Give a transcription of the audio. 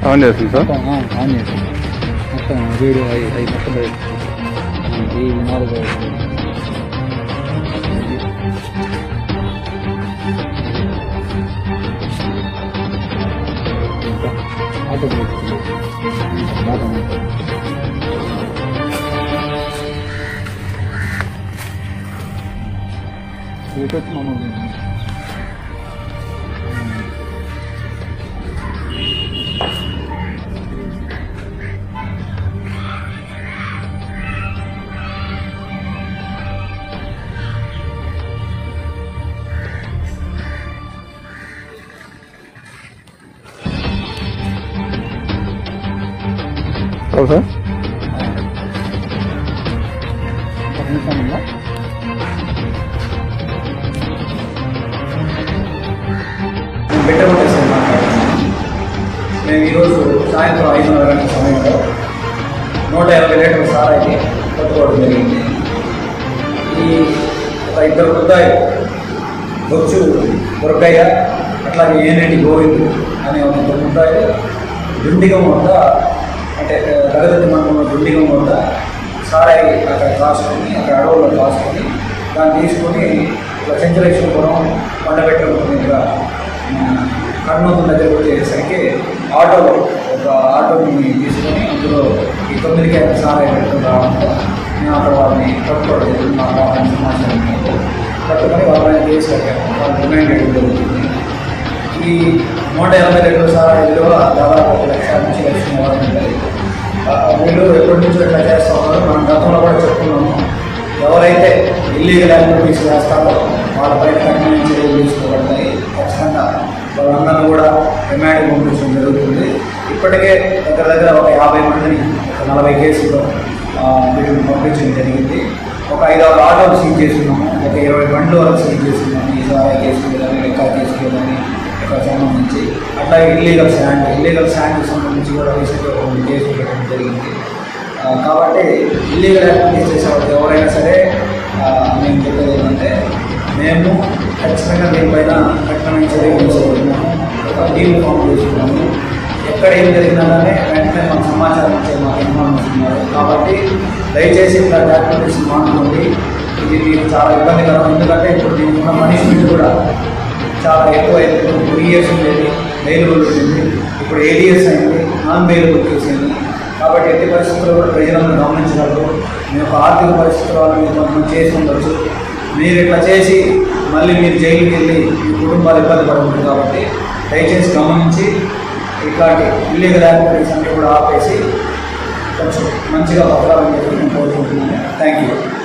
on చేస్తుంది sir మొత్తం ఆ, ఆన్ చేసి మొత్తం వీడియో అవి అవి మొత్తం బయట ఈ నాలుగు ఆటో వచ్చి మమ్మల్ని అవును సార్ ఒక నిమిషం ఉందా పెట్టబట్టే సార్ మాట్లాడుతున్నాను మేము ఈరోజు సాయంత్రం ఐదున్నర గంటల సమయంలో నూట యాభై లీటర్ల సారాయిని పట్టుకోవడం జరిగింది ఈ ఒక ఇద్దరు ముద్దాయి బొచ్చు దొరకయ్య అట్లాగే ఏనేటి గోవింద్ అనే ఒక ఇద్దరు ముద్దాయి దుండిగం వద్ద అంటే తగదతి మండలంలో దుండిగం వద్ద సారాయి అక్కడ కాసుకొని అక్కడ అడవుల్లో కాసుకొని దాన్ని తీసుకొని ఇలా చెంచలేశ్వరపురం కొండబెట్టడం మీదుగా కర్నూలు దగ్గర వచ్చేసరికి ఆటోలో ఒక ఆటోని తీసుకొని అందులో ఈ తొమ్మిది క్యాన్ సారాయి పెట్టుకుని రావడంతో మేము అక్కడ వాళ్ళని పట్టుకోవడం జరిగింది మా వాళ్ళని సమాచారం మేరకు పట్టుకొని వాళ్ళని కేసు కట్టాము వాళ్ళు డిమాండ్ చేయడం జరుగుతుంది ఈ నూట యాభై లీటర్ల సారాయి విలువ దాదాపు ఒక లక్ష నుంచి లక్ష ఇవ్వడం ఉంటుంది ఆ, వీళ్ళు ఎప్పటి నుంచో ఇట్లా చేస్తూ ఉన్నారు మనం గతంలో కూడా చెప్పుకున్నాము ఎవరైతే ఇల్లీగల్ యాక్టివిటీస్ చేస్తారో వాళ్ళపైన కఠినమైన చర్యలు తీసుకోబడతాయి ఖచ్చితంగా వాళ్ళందరూ కూడా రిమాండ్ పంపించడం జరుగుతుంది ఇప్పటికే దగ్గర దగ్గర ఒక యాభై మందిని ఒక నలభై కేసుల్లో ఆ, వీటిని పంపించడం జరిగింది ఒక ఐదు ఆరు ఆటోలు సీజ్ చేస్తున్నాము ఒక ఇరవై బండ్లు వరకు సీజ్ చేస్తున్నాము ఈ సారా కేసులు కానీ లెక్క కేసులు కానీ ఇక్కడ సంబంధించి అట్లాగే ఇల్లీగల్ శాండ్ ఇల్లీగల్ శాండ్కి సంబంధించి కూడా రీసెంట్గా కొన్ని కేసులు పెట్టడం జరిగింది ఆ, కాబట్టి ఇల్లీగల్ యాక్టివిటీస్ చేసే వాళ్ళు ఎవరైనా సరే ఆ, మేము చెప్పేది ఏంటంటే మేము ఖచ్చితంగా దీనిపైన కఠినమైన చర్యలు తీసుకుంటున్నాము ఒక టీం ఫామ్ చేసుకున్నాము ఎక్కడ ఏం జరిగినా కానీ వెంటనే మాకు సమాచారం ఇచ్చే మాకు ఇన్ఫార్మేషన్ ఉన్నారు కాబట్టి దయచేసి ఇట్లాంటి యాక్టివిటీస్ మానుకోండి ఇది మీకు చాలా ఇబ్బందికరం ఎందుకంటే ఇప్పుడు దీనికి ఉన్న పనిష్మెంట్ కూడా చాలా ఎక్కువ అయింది టూ ఇయర్స్ ఉండేది బెయిలబుల్ ఉంటుంది ఇప్పుడు ఏడిఎస్ అయింది నాన్ బెయిలబుల్ కేసు అయింది కాబట్టి ఎట్టి పరిస్థితుల్లో కూడా ప్రజలను గమనించగలరు మీ యొక్క ఆర్థిక పరిస్థితుల వల్ల మీరు కొంతమంది చేసి ఉండొచ్చు మీరు ఇట్లా చేసి మళ్ళీ మీరు జైలుకి వెళ్ళి మీ కుటుంబాలు ఇబ్బంది పడకూడదు కాబట్టి దయచేసి గమనించి ఇట్లాంటి ఇల్లీగల్ యాక్టివిటీస్ అన్ని కూడా ఆపేసి కొంచెం మంచిగా బతకాలని చెప్పి నేను కోరుకుంటున్నాను థ్యాంక్ యూ